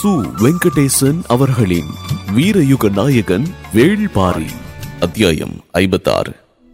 சு வெங்கடேசன் அவர்களின் வீரயுக நாயகன் வேள்பாரி அத்தியாயம் ஐம்பத்தாறு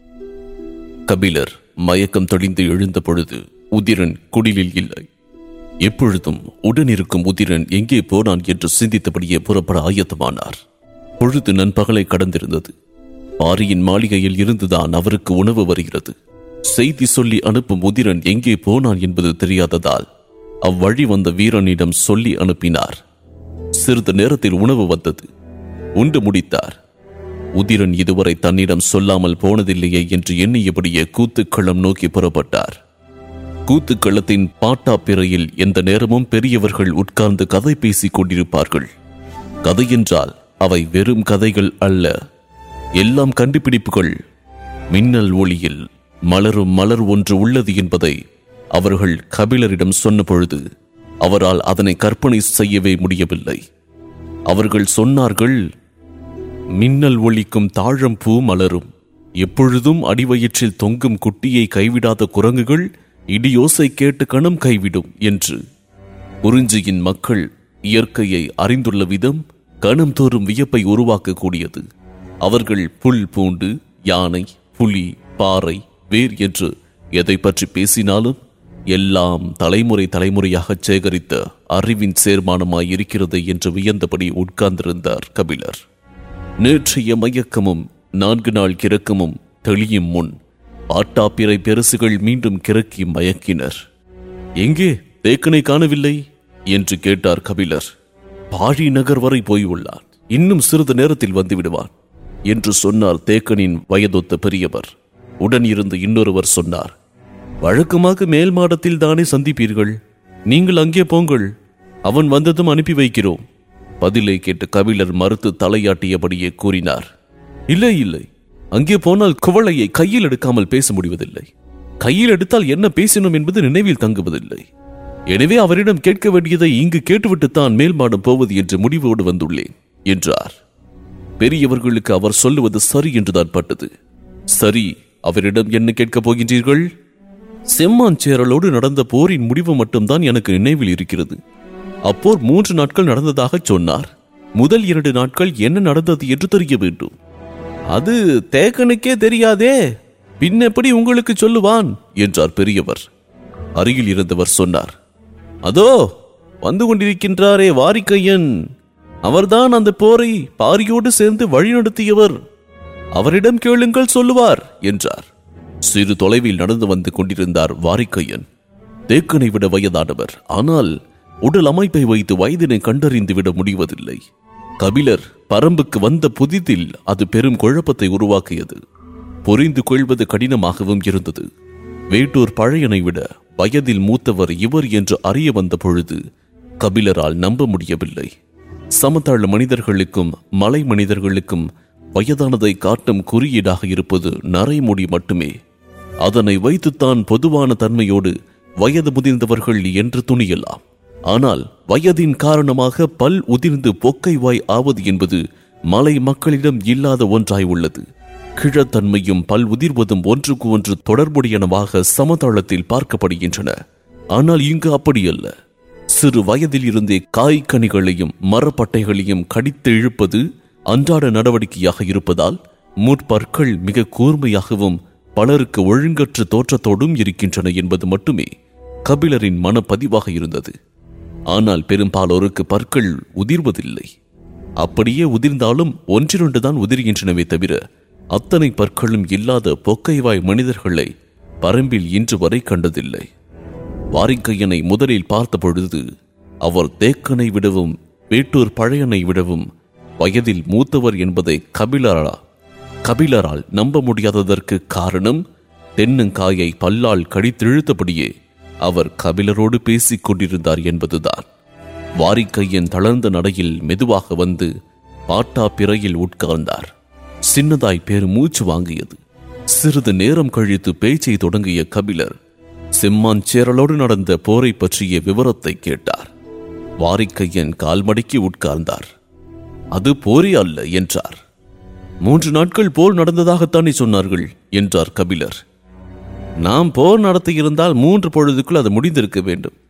கபிலர் மயக்கம் தெளிந்து எழுந்த பொழுது உதிரன் குடிலில் இல்லை எப்பொழுதும் உடனிருக்கும் உதிரன் எங்கே போனான் என்று சிந்தித்தபடியே புறப்பட ஆயத்தமானார் பொழுது நண்பகலை கடந்திருந்தது பாரியின் மாளிகையில் இருந்துதான் அவருக்கு உணவு வருகிறது செய்தி சொல்லி அனுப்பும் உதிரன் எங்கே போனான் என்பது தெரியாததால் அவ்வழி வந்த வீரனிடம் சொல்லி அனுப்பினார் சிறிது நேரத்தில் உணவு வந்தது உண்டு முடித்தார் உதிரன் இதுவரை தன்னிடம் சொல்லாமல் போனதில்லையே என்று எண்ணியபடியே கூத்துக்களம் நோக்கி புறப்பட்டார் கூத்துக்களத்தின் பாட்டாப்பிறையில் எந்த நேரமும் பெரியவர்கள் உட்கார்ந்து கதை பேசிக் கொண்டிருப்பார்கள் கதை என்றால் அவை வெறும் கதைகள் அல்ல எல்லாம் கண்டுபிடிப்புகள் மின்னல் ஒளியில் மலரும் மலர் ஒன்று உள்ளது என்பதை அவர்கள் கபிலரிடம் சொன்ன பொழுது அவரால் அதனை கற்பனை செய்யவே முடியவில்லை அவர்கள் சொன்னார்கள் மின்னல் ஒளிக்கும் தாழம் பூ மலரும் எப்பொழுதும் அடிவயிற்றில் தொங்கும் குட்டியை கைவிடாத குரங்குகள் இடியோசை கேட்டு கணம் கைவிடும் என்று குறிஞ்சியின் மக்கள் இயற்கையை அறிந்துள்ள விதம் கணம் தோறும் வியப்பை உருவாக்கக்கூடியது அவர்கள் புல் பூண்டு யானை புலி பாறை வேர் என்று எதை பற்றி பேசினாலும் எல்லாம் தலைமுறை தலைமுறையாக சேகரித்த அறிவின் சேர்மானமாய் இருக்கிறது என்று வியந்தபடி உட்கார்ந்திருந்தார் கபிலர் நேற்றைய மயக்கமும் நான்கு நாள் கிறக்கமும் தெளியும் முன் பாட்டாப்பிறை பெருசுகள் மீண்டும் கிறக்கி மயக்கினர் எங்கே தேக்கனை காணவில்லை என்று கேட்டார் கபிலர் பாழி நகர் வரை போய் உள்ளான் இன்னும் சிறிது நேரத்தில் வந்து விடுவான் என்று சொன்னார் தேக்கனின் வயதொத்த பெரியவர் உடன் இருந்து இன்னொருவர் சொன்னார் வழக்கமாக மேல் மாடத்தில் தானே சந்திப்பீர்கள் நீங்கள் அங்கே போங்கள் அவன் வந்ததும் அனுப்பி வைக்கிறோம் பதிலை கேட்டு கபிலர் மறுத்து தலையாட்டியபடியே கூறினார் இல்லை இல்லை அங்கே போனால் குவளையை கையில் எடுக்காமல் பேச முடிவதில்லை கையில் எடுத்தால் என்ன பேசினோம் என்பது நினைவில் தங்குவதில்லை எனவே அவரிடம் கேட்க வேண்டியதை இங்கு கேட்டுவிட்டுத்தான் மேல் மாடம் போவது என்று முடிவோடு வந்துள்ளேன் என்றார் பெரியவர்களுக்கு அவர் சொல்லுவது சரி என்றுதான் பட்டது சரி அவரிடம் என்ன கேட்கப் போகின்றீர்கள் செம்மான் சேரலோடு நடந்த போரின் முடிவு மட்டும்தான் எனக்கு நினைவில் இருக்கிறது அப்போர் மூன்று நாட்கள் நடந்ததாக சொன்னார் முதல் இரண்டு நாட்கள் என்ன நடந்தது என்று தெரிய வேண்டும் அது தேக்கனுக்கே தெரியாதே பின் எப்படி உங்களுக்கு சொல்லுவான் என்றார் பெரியவர் அருகில் இருந்தவர் சொன்னார் அதோ வந்து கொண்டிருக்கின்றாரே வாரிக்கையன் அவர்தான் அந்த போரை பாரியோடு சேர்ந்து வழிநடத்தியவர் அவரிடம் கேளுங்கள் சொல்லுவார் என்றார் சிறு தொலைவில் நடந்து வந்து கொண்டிருந்தார் வாரிக்கையன் தேக்கனை விட வயதானவர் ஆனால் உடல் அமைப்பை வைத்து வயதினை கண்டறிந்து விட முடிவதில்லை கபிலர் பரம்புக்கு வந்த புதிதில் அது பெரும் குழப்பத்தை உருவாக்கியது புரிந்து கொள்வது கடினமாகவும் இருந்தது வேட்டூர் பழையனை விட வயதில் மூத்தவர் இவர் என்று அறிய வந்த பொழுது கபிலரால் நம்ப முடியவில்லை சமதள மனிதர்களுக்கும் மலை மனிதர்களுக்கும் வயதானதை காட்டும் குறியீடாக இருப்பது நரைமுடி மட்டுமே அதனை வைத்துத்தான் பொதுவான தன்மையோடு வயது முதிர்ந்தவர்கள் என்று துணியலாம் ஆனால் வயதின் காரணமாக பல் உதிர்ந்து பொக்கை வாய் ஆவது என்பது மலை மக்களிடம் இல்லாத ஒன்றாய் உள்ளது கிழத்தன்மையும் பல் உதிர்வதும் ஒன்றுக்கு ஒன்று தொடர்புடையனவாக சமதளத்தில் பார்க்கப்படுகின்றன ஆனால் இங்கு அப்படியல்ல சிறு வயதில் இருந்தே காய்கனிகளையும் மரப்பட்டைகளையும் கடித்து இழுப்பது அன்றாட நடவடிக்கையாக இருப்பதால் முற்பற்கள் மிக கூர்மையாகவும் பலருக்கு ஒழுங்கற்ற தோற்றத்தோடும் இருக்கின்றன என்பது மட்டுமே கபிலரின் மனப்பதிவாக இருந்தது ஆனால் பெரும்பாலோருக்கு பற்கள் உதிர்வதில்லை அப்படியே உதிர்ந்தாலும் ஒன்றிரண்டு தான் உதிர்கின்றனவே தவிர அத்தனை பற்களும் இல்லாத பொக்கைவாய் மனிதர்களை பரம்பில் இன்று வரை கண்டதில்லை வாரிக்கையனை முதலில் பார்த்த பொழுது அவர் தேக்கனை விடவும் வேட்டூர் பழையனை விடவும் வயதில் மூத்தவர் என்பதை கபிலரா கபிலரால் நம்ப முடியாததற்கு காரணம் தென்னங்காயை பல்லால் கடித்திழுத்தபடியே அவர் கபிலரோடு பேசிக் கொண்டிருந்தார் என்பதுதான் வாரிக்கையன் தளர்ந்த நடையில் மெதுவாக வந்து பாட்டா பிறையில் உட்கார்ந்தார் சின்னதாய் பேரு மூச்சு வாங்கியது சிறிது நேரம் கழித்து பேச்சை தொடங்கிய கபிலர் செம்மான் சேரலோடு நடந்த போரை பற்றிய விவரத்தை கேட்டார் வாரிக்கையன் கால்மடக்கி உட்கார்ந்தார் அது போரே அல்ல என்றார் மூன்று நாட்கள் போர் நடந்ததாகத்தானே சொன்னார்கள் என்றார் கபிலர் நாம் போர் நடத்தியிருந்தால் மூன்று பொழுதுக்குள் அது முடிந்திருக்க வேண்டும்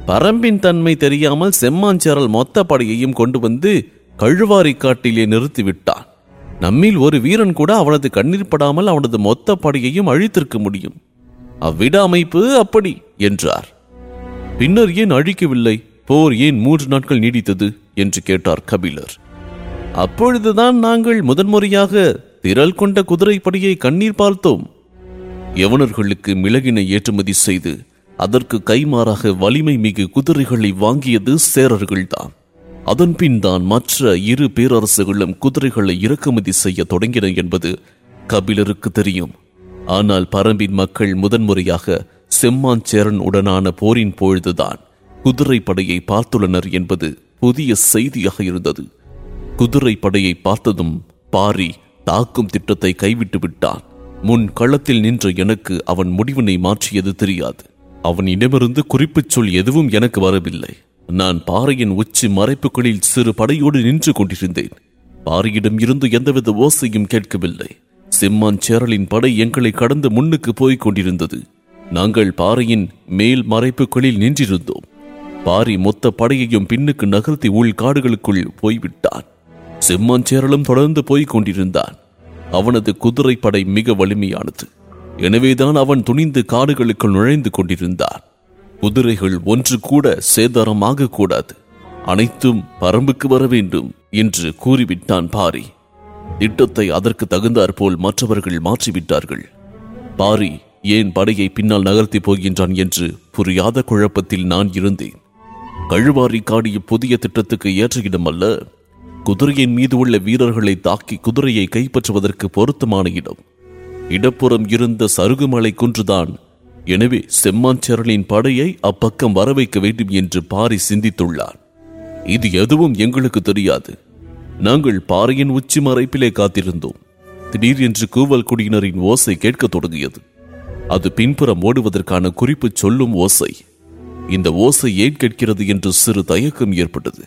பரம்பின் தன்மை தெரியாமல் செம்மாஞ்சேரல் மொத்த படையையும் கொண்டு வந்து கழுவாரி காட்டிலே நிறுத்திவிட்டான் நம்மில் ஒரு வீரன் கூட அவனது கண்ணீர் படாமல் அவனது மொத்த படையையும் அழித்திருக்க முடியும் அவ்விட அமைப்பு அப்படி என்றார் பின்னர் ஏன் அழிக்கவில்லை போர் ஏன் மூன்று நாட்கள் நீடித்தது என்று கேட்டார் கபிலர் அப்பொழுதுதான் நாங்கள் முதன்முறையாக திரள் கொண்ட குதிரைப்படையை கண்ணீர் பார்த்தோம் யவனர்களுக்கு மிளகினை ஏற்றுமதி செய்து அதற்கு கைமாறாக வலிமை மிகு குதிரைகளை வாங்கியது சேரர்கள்தான் அதன்பின் தான் மற்ற இரு பேரரசுகளும் குதிரைகளை இறக்குமதி செய்ய தொடங்கின என்பது கபிலருக்கு தெரியும் ஆனால் பரம்பின் மக்கள் முதன்முறையாக செம்மாஞ்சேரன் உடனான போரின் பொழுதுதான் குதிரை படையை பார்த்துள்ளனர் என்பது புதிய செய்தியாக இருந்தது குதிரை படையை பார்த்ததும் பாரி தாக்கும் திட்டத்தை கைவிட்டு விட்டான் முன் களத்தில் நின்ற எனக்கு அவன் முடிவினை மாற்றியது தெரியாது அவனிடமிருந்து குறிப்புச் சொல் எதுவும் எனக்கு வரவில்லை நான் பாறையின் உச்சி மறைப்புகளில் சிறு படையோடு நின்று கொண்டிருந்தேன் பாரியிடம் இருந்து எந்தவித ஓசையும் கேட்கவில்லை செம்மான் சேரலின் படை எங்களை கடந்து முன்னுக்கு போய்க் கொண்டிருந்தது நாங்கள் பாறையின் மேல் மறைப்புகளில் நின்றிருந்தோம் பாரி மொத்த படையையும் பின்னுக்கு நகர்த்தி உள் காடுகளுக்குள் போய்விட்டான் செம்மாஞ்சேரலும் தொடர்ந்து போய்க் கொண்டிருந்தான் அவனது குதிரை படை மிக வலிமையானது எனவேதான் அவன் துணிந்து காடுகளுக்குள் நுழைந்து கொண்டிருந்தான் குதிரைகள் ஒன்று கூட சேதாரமாக கூடாது அனைத்தும் பரம்புக்கு வர வேண்டும் என்று கூறிவிட்டான் பாரி திட்டத்தை அதற்கு தகுந்தாற்போல் மற்றவர்கள் மாற்றிவிட்டார்கள் பாரி ஏன் படையை பின்னால் நகர்த்தி போகின்றான் என்று புரியாத குழப்பத்தில் நான் இருந்தேன் கழுவாரி காடிய புதிய திட்டத்துக்கு ஏற்ற இடமல்ல குதிரையின் மீது உள்ள வீரர்களை தாக்கி குதிரையை கைப்பற்றுவதற்கு பொருத்தமான இடம் இடப்புறம் இருந்த சருகுமலை குன்றுதான் எனவே செம்மாஞ்சேரலின் படையை அப்பக்கம் வர வைக்க வேண்டும் என்று பாரி சிந்தித்துள்ளார் இது எதுவும் எங்களுக்கு தெரியாது நாங்கள் பாறையின் உச்சி மறைப்பிலே காத்திருந்தோம் திடீரென்று கூவல் குடியினரின் ஓசை கேட்கத் தொடங்கியது அது பின்புறம் ஓடுவதற்கான குறிப்பு சொல்லும் ஓசை இந்த ஓசை ஏன் கேட்கிறது என்று சிறு தயக்கம் ஏற்பட்டது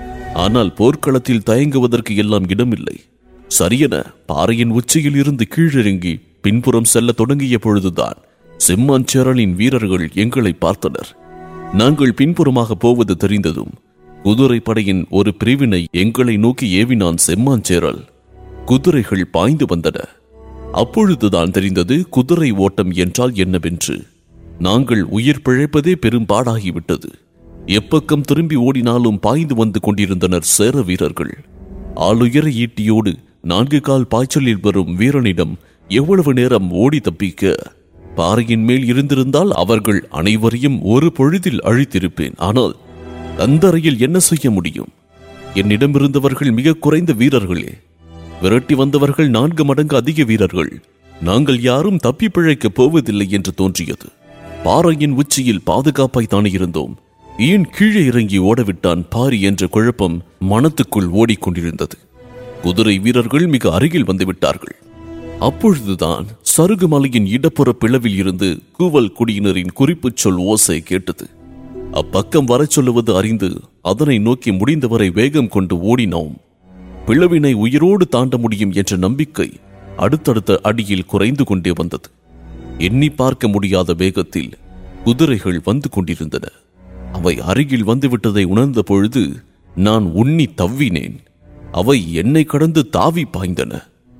ஆனால் போர்க்களத்தில் தயங்குவதற்கு எல்லாம் இடமில்லை சரியென பாறையின் உச்சியில் இருந்து கீழிறங்கி பின்புறம் செல்ல தொடங்கிய பொழுதுதான் செம்மாஞ்சேரலின் வீரர்கள் எங்களை பார்த்தனர் நாங்கள் பின்புறமாக போவது தெரிந்ததும் குதிரை படையின் ஒரு பிரிவினை எங்களை நோக்கி ஏவினான் செம்மாஞ்சேரல் குதிரைகள் பாய்ந்து வந்தன அப்பொழுதுதான் தெரிந்தது குதிரை ஓட்டம் என்றால் என்னவென்று நாங்கள் உயிர் பிழைப்பதே பெரும் பாடாகிவிட்டது எப்பக்கம் திரும்பி ஓடினாலும் பாய்ந்து வந்து கொண்டிருந்தனர் சேர வீரர்கள் ஆளுயர ஈட்டியோடு நான்கு கால் பாய்ச்சலில் வரும் வீரனிடம் எவ்வளவு நேரம் ஓடி தப்பிக்க பாறையின் மேல் இருந்திருந்தால் அவர்கள் அனைவரையும் ஒரு பொழுதில் அழித்திருப்பேன் ஆனால் தந்தரையில் என்ன செய்ய முடியும் என்னிடம் இருந்தவர்கள் மிக குறைந்த வீரர்களே விரட்டி வந்தவர்கள் நான்கு மடங்கு அதிக வீரர்கள் நாங்கள் யாரும் தப்பி பிழைக்கப் போவதில்லை என்று தோன்றியது பாறையின் உச்சியில் பாதுகாப்பாய் தானே இருந்தோம் ஏன் கீழே இறங்கி ஓடவிட்டான் பாரி என்ற குழப்பம் மனத்துக்குள் ஓடிக்கொண்டிருந்தது குதிரை வீரர்கள் மிக அருகில் வந்துவிட்டார்கள் அப்பொழுதுதான் சருகுமலையின் இடப்புற பிளவில் இருந்து கூவல் குடியினரின் குறிப்புச் சொல் ஓசை கேட்டது அப்பக்கம் வரச் சொல்லுவது அறிந்து அதனை நோக்கி முடிந்தவரை வேகம் கொண்டு ஓடினோம் பிளவினை உயிரோடு தாண்ட முடியும் என்ற நம்பிக்கை அடுத்தடுத்த அடியில் குறைந்து கொண்டே வந்தது எண்ணி பார்க்க முடியாத வேகத்தில் குதிரைகள் வந்து கொண்டிருந்தன அவை அருகில் வந்துவிட்டதை உணர்ந்த பொழுது நான் உண்ணி தவ்வினேன் அவை என்னை கடந்து தாவி பாய்ந்தன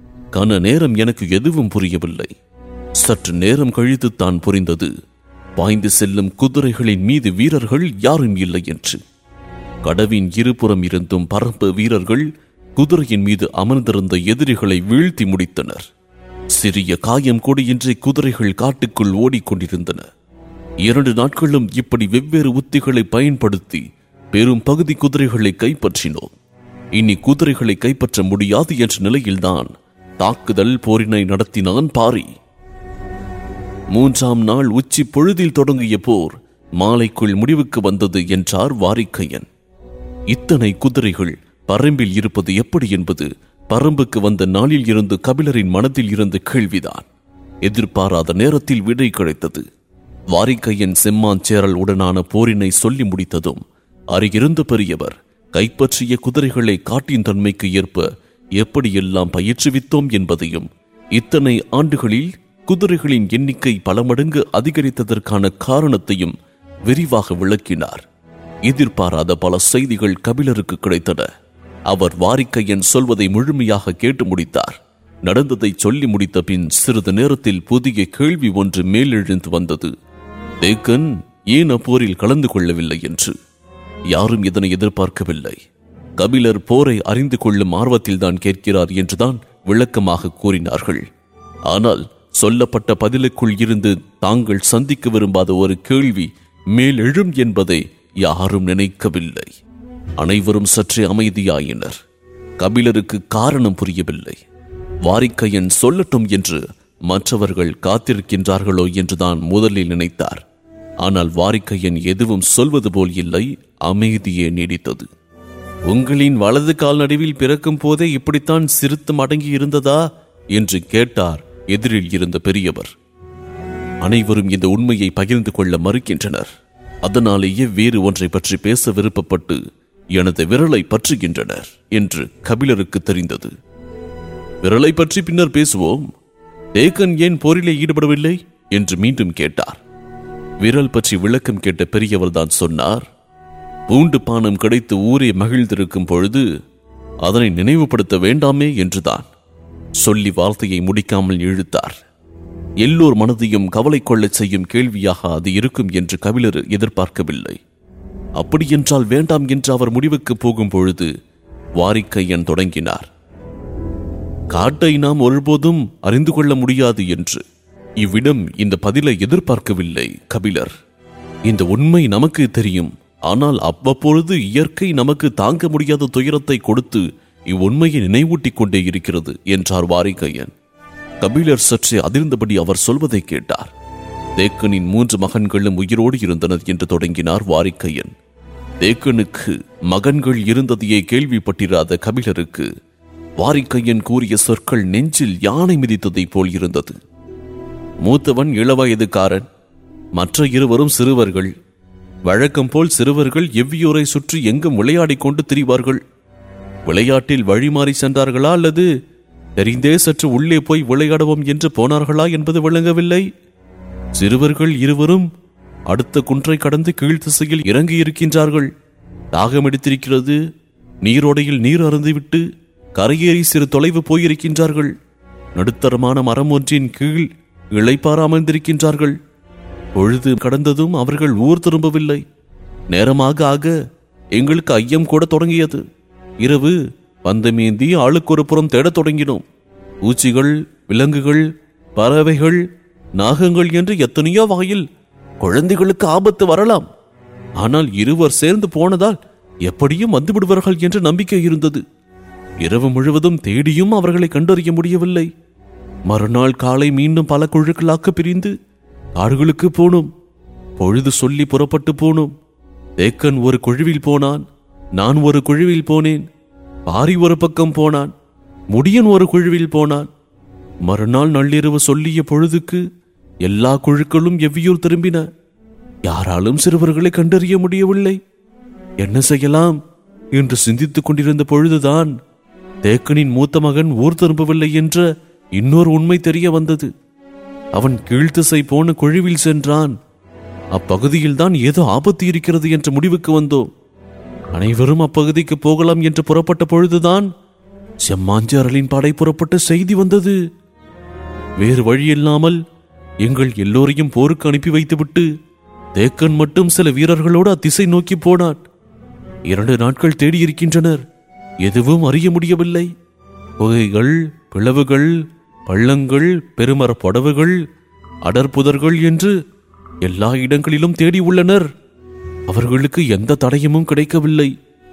கன நேரம் எனக்கு எதுவும் புரியவில்லை சற்று நேரம் கழித்து தான் புரிந்தது பாய்ந்து செல்லும் குதிரைகளின் மீது வீரர்கள் யாரும் இல்லை என்று கடவின் இருபுறம் இருந்தும் பரம்பு வீரர்கள் குதிரையின் மீது அமர்ந்திருந்த எதிரிகளை வீழ்த்தி முடித்தனர் சிறிய காயம் கூட இன்றி குதிரைகள் காட்டுக்குள் ஓடிக்கொண்டிருந்தன இரண்டு நாட்களும் இப்படி வெவ்வேறு உத்திகளை பயன்படுத்தி பெரும் பகுதி குதிரைகளை கைப்பற்றினோம் இனி குதிரைகளை கைப்பற்ற முடியாது என்ற நிலையில்தான் தாக்குதல் போரினை நடத்தினான் பாரி மூன்றாம் நாள் உச்சி பொழுதில் தொடங்கிய போர் மாலைக்குள் முடிவுக்கு வந்தது என்றார் வாரிக்கையன் இத்தனை குதிரைகள் பரம்பில் இருப்பது எப்படி என்பது பரம்புக்கு வந்த நாளில் இருந்து கபிலரின் மனதில் இருந்த கேள்விதான் எதிர்பாராத நேரத்தில் விடை கிடைத்தது வாரிக்கையன் செம்மான் சேரல் உடனான போரினை சொல்லி முடித்ததும் அருகிருந்த பெரியவர் கைப்பற்றிய குதிரைகளை காட்டின் தன்மைக்கு ஏற்ப எப்படியெல்லாம் பயிற்றுவித்தோம் என்பதையும் இத்தனை ஆண்டுகளில் குதிரைகளின் எண்ணிக்கை பல மடங்கு அதிகரித்ததற்கான காரணத்தையும் விரிவாக விளக்கினார் எதிர்பாராத பல செய்திகள் கபிலருக்கு கிடைத்தன அவர் வாரிக்கையன் சொல்வதை முழுமையாக கேட்டு முடித்தார் நடந்ததை சொல்லி முடித்த பின் சிறிது நேரத்தில் புதிய கேள்வி ஒன்று மேலெழுந்து வந்தது தேக்கன் ஏன் அப்போரில் கலந்து கொள்ளவில்லை என்று யாரும் இதனை எதிர்பார்க்கவில்லை கபிலர் போரை அறிந்து கொள்ளும் ஆர்வத்தில் தான் கேட்கிறார் என்றுதான் விளக்கமாக கூறினார்கள் ஆனால் சொல்லப்பட்ட பதிலுக்குள் இருந்து தாங்கள் சந்திக்க விரும்பாத ஒரு கேள்வி மேலெழும் என்பதை யாரும் நினைக்கவில்லை அனைவரும் சற்றே அமைதியாயினர் கபிலருக்கு காரணம் புரியவில்லை வாரிக்கையன் சொல்லட்டும் என்று மற்றவர்கள் காத்திருக்கின்றார்களோ என்றுதான் முதலில் நினைத்தார் ஆனால் வாரிக்கையன் எதுவும் சொல்வது போல் இல்லை அமைதியே நீடித்தது உங்களின் வலது கால் நடுவில் பிறக்கும் போதே இப்படித்தான் சிறுத்தம் அடங்கி இருந்ததா என்று கேட்டார் எதிரில் இருந்த பெரியவர் அனைவரும் இந்த உண்மையை பகிர்ந்து கொள்ள மறுக்கின்றனர் அதனாலேயே வேறு ஒன்றை பற்றி பேச விருப்பப்பட்டு எனது விரலை பற்றுகின்றனர் என்று கபிலருக்கு தெரிந்தது விரலை பற்றி பின்னர் பேசுவோம் தேக்கன் ஏன் போரிலே ஈடுபடவில்லை என்று மீண்டும் கேட்டார் விரல் பற்றி விளக்கம் கேட்ட பெரியவர் தான் சொன்னார் பூண்டு பானம் கிடைத்து ஊரே மகிழ்ந்திருக்கும் பொழுது அதனை நினைவுபடுத்த வேண்டாமே என்றுதான் சொல்லி வார்த்தையை முடிக்காமல் இழுத்தார் எல்லோர் மனதையும் கவலை கொள்ளச் செய்யும் கேள்வியாக அது இருக்கும் என்று கபிலர் எதிர்பார்க்கவில்லை அப்படியென்றால் வேண்டாம் என்று அவர் முடிவுக்கு போகும் பொழுது வாரிக்கையன் தொடங்கினார் காட்டை நாம் ஒருபோதும் அறிந்து கொள்ள முடியாது என்று இவ்விடம் இந்த பதிலை எதிர்பார்க்கவில்லை கபிலர் இந்த உண்மை நமக்கு தெரியும் ஆனால் அவ்வப்பொழுது இயற்கை நமக்கு தாங்க முடியாத துயரத்தை கொடுத்து இவ்வுண்மையை நினைவூட்டிக் கொண்டே இருக்கிறது என்றார் வாரிகையன் கபிலர் சற்றே அதிர்ந்தபடி அவர் சொல்வதை கேட்டார் தேக்கனின் மூன்று மகன்களும் உயிரோடு இருந்தனர் என்று தொடங்கினார் வாரிக்கையன் தேக்கனுக்கு மகன்கள் இருந்ததையே கேள்விப்பட்டிராத கபிலருக்கு வாரிக்கையன் கூறிய சொற்கள் நெஞ்சில் யானை மிதித்ததைப் போல் இருந்தது மூத்தவன் இளவயதுக்காரன் மற்ற இருவரும் சிறுவர்கள் வழக்கம் போல் சிறுவர்கள் எவ்வியூரை சுற்றி எங்கும் விளையாடிக் கொண்டு திரிவார்கள் விளையாட்டில் வழிமாறி சென்றார்களா அல்லது தெரிந்தே சற்று உள்ளே போய் விளையாடுவோம் என்று போனார்களா என்பது விளங்கவில்லை சிறுவர்கள் இருவரும் அடுத்த குன்றை கடந்து கீழ் திசையில் இறங்கி இருக்கின்றார்கள் தாகம் எடுத்திருக்கிறது நீரோடையில் நீர் அருந்திவிட்டு கரையேறி சிறு தொலைவு போயிருக்கின்றார்கள் நடுத்தரமான மரம் ஒன்றின் கீழ் இளைப்பார அமர்ந்திருக்கின்றார்கள் பொழுது கடந்ததும் அவர்கள் ஊர் திரும்பவில்லை நேரமாக ஆக எங்களுக்கு ஐயம் கூட தொடங்கியது இரவு பந்தமேந்தி ஆளுக்கு ஒரு புறம் தேடத் தொடங்கினோம் பூச்சிகள் விலங்குகள் பறவைகள் நாகங்கள் என்று எத்தனையோ வகையில் குழந்தைகளுக்கு ஆபத்து வரலாம் ஆனால் இருவர் சேர்ந்து போனதால் எப்படியும் வந்து விடுவார்கள் என்ற நம்பிக்கை இருந்தது இரவு முழுவதும் தேடியும் அவர்களை கண்டறிய முடியவில்லை மறுநாள் காலை மீண்டும் பல குழுக்களாக பிரிந்து காடுகளுக்கு போனோம் பொழுது சொல்லி புறப்பட்டு போனோம் தேக்கன் ஒரு குழுவில் போனான் நான் ஒரு குழுவில் போனேன் பாரி ஒரு பக்கம் போனான் முடியன் ஒரு குழுவில் போனான் மறுநாள் நள்ளிரவு சொல்லிய பொழுதுக்கு எல்லா குழுக்களும் எவ்வியூர் திரும்பின யாராலும் சிறுவர்களை கண்டறிய முடியவில்லை என்ன செய்யலாம் என்று சிந்தித்துக் கொண்டிருந்த பொழுதுதான் தேக்கனின் மூத்த மகன் ஊர் திரும்பவில்லை என்ற இன்னொரு உண்மை தெரிய வந்தது அவன் கீழ்த்திசை போன குழுவில் சென்றான் அப்பகுதியில்தான் ஏதோ ஆபத்து இருக்கிறது என்ற முடிவுக்கு வந்தோம் அனைவரும் அப்பகுதிக்கு போகலாம் என்று புறப்பட்ட பொழுதுதான் செம்மாஞ்சாரலின் படை புறப்பட்ட செய்தி வந்தது வேறு வழியில்லாமல் எங்கள் எல்லோரையும் போருக்கு அனுப்பி வைத்துவிட்டு தேக்கன் மட்டும் சில வீரர்களோடு அத்திசை நோக்கி போனான் இரண்டு நாட்கள் தேடியிருக்கின்றனர் எதுவும் அறிய முடியவில்லை புகைகள் பிளவுகள் பள்ளங்கள் பெருமர புடவுகள் அடர்புதர்கள் என்று எல்லா இடங்களிலும் தேடி உள்ளனர் அவர்களுக்கு எந்த தடயமும் கிடைக்கவில்லை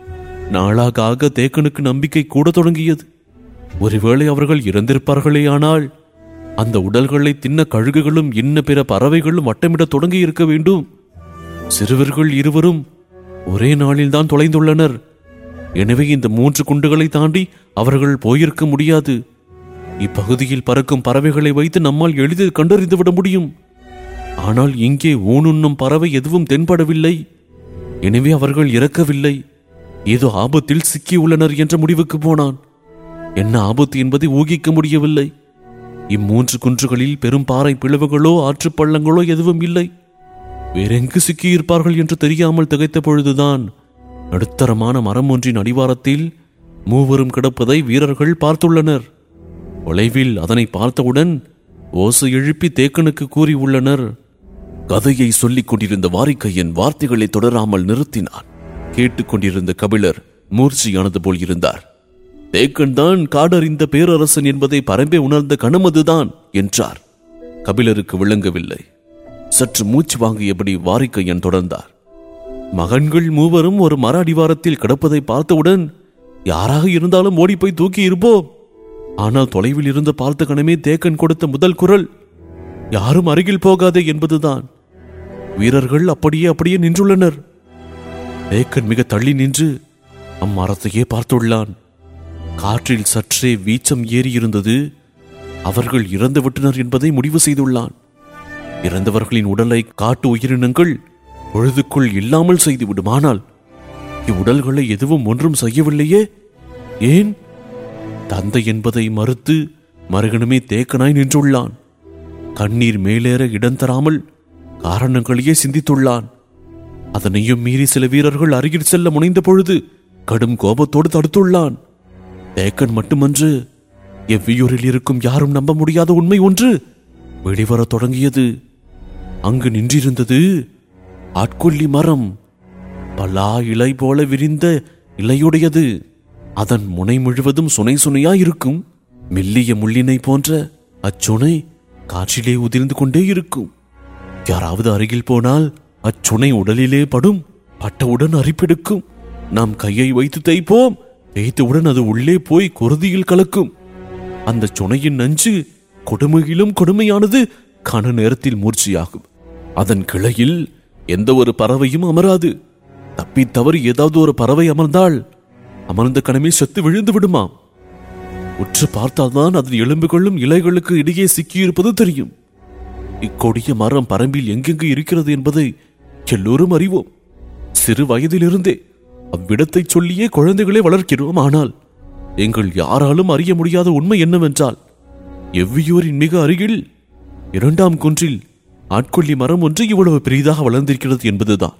நாளாக ஆக தேக்கனுக்கு நம்பிக்கை கூட தொடங்கியது ஒருவேளை அவர்கள் இறந்திருப்பார்களேயானால் அந்த உடல்களை தின்ன கழுகுகளும் இன்ன பிற பறவைகளும் வட்டமிடத் தொடங்கி இருக்க வேண்டும் சிறுவர்கள் இருவரும் ஒரே நாளில்தான் தொலைந்துள்ளனர் எனவே இந்த மூன்று குண்டுகளை தாண்டி அவர்கள் போயிருக்க முடியாது இப்பகுதியில் பறக்கும் பறவைகளை வைத்து நம்மால் எளிதில் கண்டறிந்து விட முடியும் ஆனால் இங்கே ஊனுண்ணும் பறவை எதுவும் தென்படவில்லை எனவே அவர்கள் இறக்கவில்லை ஏதோ ஆபத்தில் சிக்கியுள்ளனர் என்ற முடிவுக்கு போனான் என்ன ஆபத்து என்பதை ஊகிக்க முடியவில்லை இம்மூன்று குன்றுகளில் பெரும் பாறை பிளவுகளோ ஆற்றுப் பள்ளங்களோ எதுவும் இல்லை வேறெங்கு சிக்கியிருப்பார்கள் என்று தெரியாமல் திகைத்த பொழுதுதான் நடுத்தரமான மரம் ஒன்றின் அடிவாரத்தில் மூவரும் கிடப்பதை வீரர்கள் பார்த்துள்ளனர் தொலைவில் அதனை பார்த்தவுடன் ஓசை எழுப்பி தேக்கனுக்கு கூறியுள்ளனர் கதையை சொல்லிக் கொண்டிருந்த வாரிக்கையன் வார்த்தைகளை தொடராமல் நிறுத்தினான் கேட்டுக்கொண்டிருந்த கபிலர் மூர்ச்சியானது போல் இருந்தார் தேக்கன் தான் காடறிந்த பேரரசன் என்பதை பரம்பே உணர்ந்த கணமதுதான் என்றார் கபிலருக்கு விளங்கவில்லை சற்று மூச்சு வாங்கியபடி வாரிக்கையன் தொடர்ந்தார் மகன்கள் மூவரும் ஒரு மர அடிவாரத்தில் கிடப்பதை பார்த்தவுடன் யாராக இருந்தாலும் ஓடிப்போய் தூக்கி இருப்போம் ஆனால் தொலைவில் இருந்து பார்த்த கணமே தேக்கன் கொடுத்த முதல் குரல் யாரும் அருகில் போகாதே என்பதுதான் வீரர்கள் அப்படியே அப்படியே நின்றுள்ளனர் தேக்கன் மிக தள்ளி நின்று அம்மரத்தையே பார்த்துள்ளான் காற்றில் சற்றே வீச்சம் ஏறியிருந்தது அவர்கள் இறந்து விட்டனர் என்பதை முடிவு செய்துள்ளான் இறந்தவர்களின் உடலை காட்டு உயிரினங்கள் பொழுதுக்குள் இல்லாமல் செய்துவிடும் ஆனால் இவ்வுடல்களை எதுவும் ஒன்றும் செய்யவில்லையே ஏன் தந்தை என்பதை மறுத்து மறுகணமே தேக்கனாய் நின்றுள்ளான் கண்ணீர் மேலேற இடம் தராமல் காரணங்களையே சிந்தித்துள்ளான் அதனையும் மீறி சில வீரர்கள் அருகில் செல்ல முனைந்த பொழுது கடும் கோபத்தோடு தடுத்துள்ளான் தேக்கன் மட்டுமன்று எவ்வியூரில் இருக்கும் யாரும் நம்ப முடியாத உண்மை ஒன்று வெளிவரத் தொடங்கியது அங்கு நின்றிருந்தது ஆட்கொல்லி மரம் பலா இலை போல விரிந்த இலையுடையது அதன் முனை முழுவதும் சுனை சுனையாயிருக்கும் மெல்லிய முள்ளினை போன்ற அச்சுனை காற்றிலே உதிர்ந்து கொண்டே இருக்கும் யாராவது அருகில் போனால் அச்சுனை உடலிலே படும் பட்டவுடன் அரிப்பெடுக்கும் நாம் கையை வைத்து தைப்போம் தேய்த்தவுடன் அது உள்ளே போய் குருதியில் கலக்கும் அந்த சுனையின் நஞ்சு கொடுமையிலும் கொடுமையானது கன நேரத்தில் மூர்ச்சியாகும் அதன் கிளையில் எந்த ஒரு பறவையும் அமராது தப்பி தவறி ஏதாவது ஒரு பறவை அமர்ந்தால் அமர்ந்த கணமே செத்து விழுந்து விடுமாம் உற்று பார்த்தால்தான் அதன் எலும்புகளும் இலைகளுக்கு இடையே சிக்கியிருப்பது தெரியும் இக்கொடிய மரம் பரம்பில் எங்கெங்கு இருக்கிறது என்பதை எல்லோரும் அறிவோம் சிறு வயதிலிருந்தே அவ்விடத்தை சொல்லியே குழந்தைகளை வளர்க்கிறோம் ஆனால் எங்கள் யாராலும் அறிய முடியாத உண்மை என்னவென்றால் எவ்வியூரின் மிக அருகில் இரண்டாம் குன்றில் ஆட்கொல்லி மரம் ஒன்று இவ்வளவு பெரிதாக வளர்ந்திருக்கிறது என்பதுதான்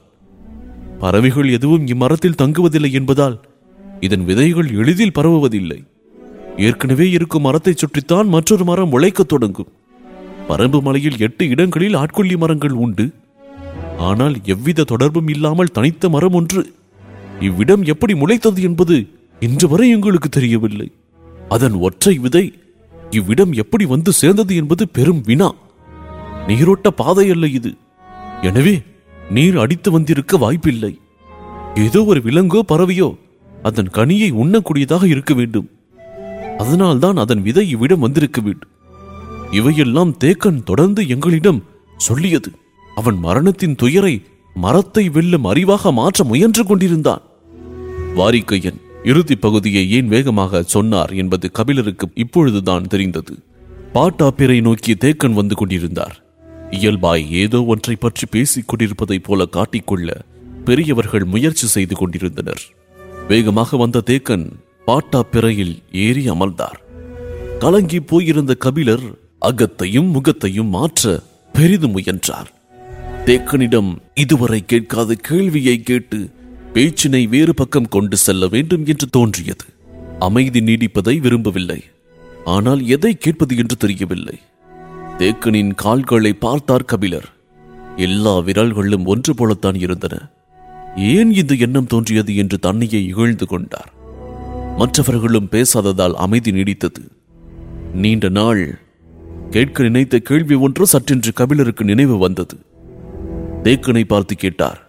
பறவைகள் எதுவும் இம்மரத்தில் தங்குவதில்லை என்பதால் இதன் விதைகள் எளிதில் பரவுவதில்லை ஏற்கனவே இருக்கும் மரத்தைச் சுற்றித்தான் மற்றொரு மரம் முளைக்கத் தொடங்கும் பரம்பு மலையில் எட்டு இடங்களில் ஆட்கொல்லி மரங்கள் உண்டு ஆனால் எவ்வித தொடர்பும் இல்லாமல் தனித்த மரம் ஒன்று இவ்விடம் எப்படி முளைத்தது என்பது இன்று வரை எங்களுக்கு தெரியவில்லை அதன் ஒற்றை விதை இவ்விடம் எப்படி வந்து சேர்ந்தது என்பது பெரும் வினா நீரோட்ட பாதை அல்ல இது எனவே நீர் அடித்து வந்திருக்க வாய்ப்பில்லை ஏதோ ஒரு விலங்கோ பறவையோ அதன் கனியை உண்ணக்கூடியதாக இருக்க வேண்டும் அதனால்தான் அதன் விதை இவ்விடம் வந்திருக்க வேண்டும் இவையெல்லாம் தேக்கன் தொடர்ந்து எங்களிடம் சொல்லியது அவன் மரணத்தின் துயரை மரத்தை வெல்லும் அறிவாக மாற்ற முயன்று கொண்டிருந்தான் வாரிக்கையன் இறுதி பகுதியை ஏன் வேகமாக சொன்னார் என்பது கபிலருக்கு இப்பொழுதுதான் தெரிந்தது பாட்டாப்பிரை நோக்கி தேக்கன் வந்து கொண்டிருந்தார் இயல்பாய் ஏதோ ஒன்றை பற்றி பேசிக் கொண்டிருப்பதைப் போல காட்டிக்கொள்ள பெரியவர்கள் முயற்சி செய்து கொண்டிருந்தனர் வேகமாக வந்த தேக்கன் பாட்டாப்பிறையில் ஏறி அமர்ந்தார் கலங்கி போயிருந்த கபிலர் அகத்தையும் முகத்தையும் மாற்ற பெரிதும் முயன்றார் தேக்கனிடம் இதுவரை கேட்காத கேள்வியை கேட்டு பேச்சினை வேறு பக்கம் கொண்டு செல்ல வேண்டும் என்று தோன்றியது அமைதி நீடிப்பதை விரும்பவில்லை ஆனால் எதை கேட்பது என்று தெரியவில்லை தேக்கனின் கால்களை பார்த்தார் கபிலர் எல்லா விரல்களும் ஒன்று போலத்தான் இருந்தன ஏன் இந்த எண்ணம் தோன்றியது என்று தன்னையே இகழ்ந்து கொண்டார் மற்றவர்களும் பேசாததால் அமைதி நீடித்தது நீண்ட நாள் கேட்க நினைத்த கேள்வி ஒன்று சற்றென்று கபிலருக்கு நினைவு வந்தது தேக்கனை பார்த்து கேட்டார்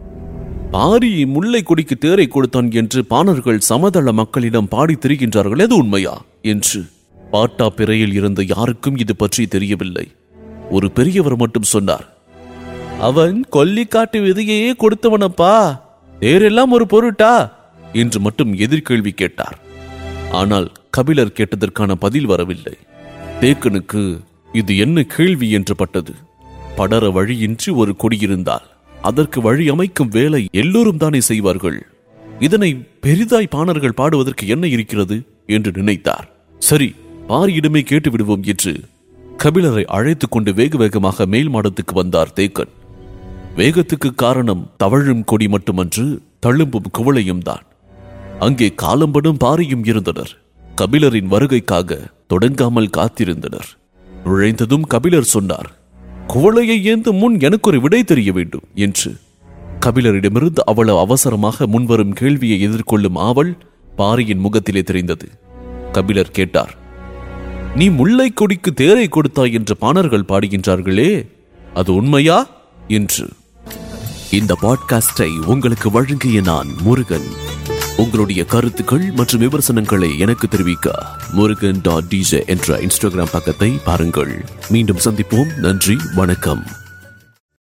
பாரி முல்லை கொடிக்கு தேரை கொடுத்தான் என்று பாணர்கள் சமதள மக்களிடம் பாடி திரிகின்றார்கள் அது உண்மையா என்று பாட்டா பிறையில் இருந்த யாருக்கும் இது பற்றி தெரியவில்லை ஒரு பெரியவர் மட்டும் சொன்னார் அவன் கொல்லிக்காட்டு விதையையே கொடுத்தவனப்பா தேரெல்லாம் ஒரு பொருட்டா என்று மட்டும் எதிர்கேள்வி கேட்டார் ஆனால் கபிலர் கேட்டதற்கான பதில் வரவில்லை தேக்கனுக்கு இது என்ன கேள்வி என்று பட்டது படர வழியின்றி ஒரு கொடியிருந்தால் அதற்கு வழி அமைக்கும் வேலை எல்லோரும் தானே செய்வார்கள் இதனை பெரிதாய் பாணர்கள் பாடுவதற்கு என்ன இருக்கிறது என்று நினைத்தார் சரி பாரியிடமே கேட்டு விடுவோம் என்று கபிலரை அழைத்துக் கொண்டு வேக வேகமாக மேல் மாடத்துக்கு வந்தார் தேக்கன் வேகத்துக்கு காரணம் தவழும் கொடி மட்டுமன்று தழும்பும் குவளையும் தான் அங்கே காலம்படும் பாரியும் இருந்தனர் கபிலரின் வருகைக்காக தொடங்காமல் காத்திருந்தனர் நுழைந்ததும் கபிலர் சொன்னார் குவளையை ஏந்து முன் எனக்கு ஒரு விடை தெரிய வேண்டும் என்று கபிலரிடமிருந்து அவ்வளவு அவசரமாக முன்வரும் கேள்வியை எதிர்கொள்ளும் ஆவல் பாரியின் முகத்திலே தெரிந்தது கபிலர் கேட்டார் நீ முல்லை கொடிக்கு தேரை கொடுத்தாய் என்று பாணர்கள் பாடுகின்றார்களே அது உண்மையா என்று இந்த பாட்காஸ்டை உங்களுக்கு வழங்கிய நான் முருகன் உங்களுடைய கருத்துக்கள் மற்றும் விமர்சனங்களை எனக்கு தெரிவிக்க முருகன் டாட் டிஜே என்ற இன்ஸ்டாகிராம் பக்கத்தை பாருங்கள் மீண்டும் சந்திப்போம் நன்றி வணக்கம்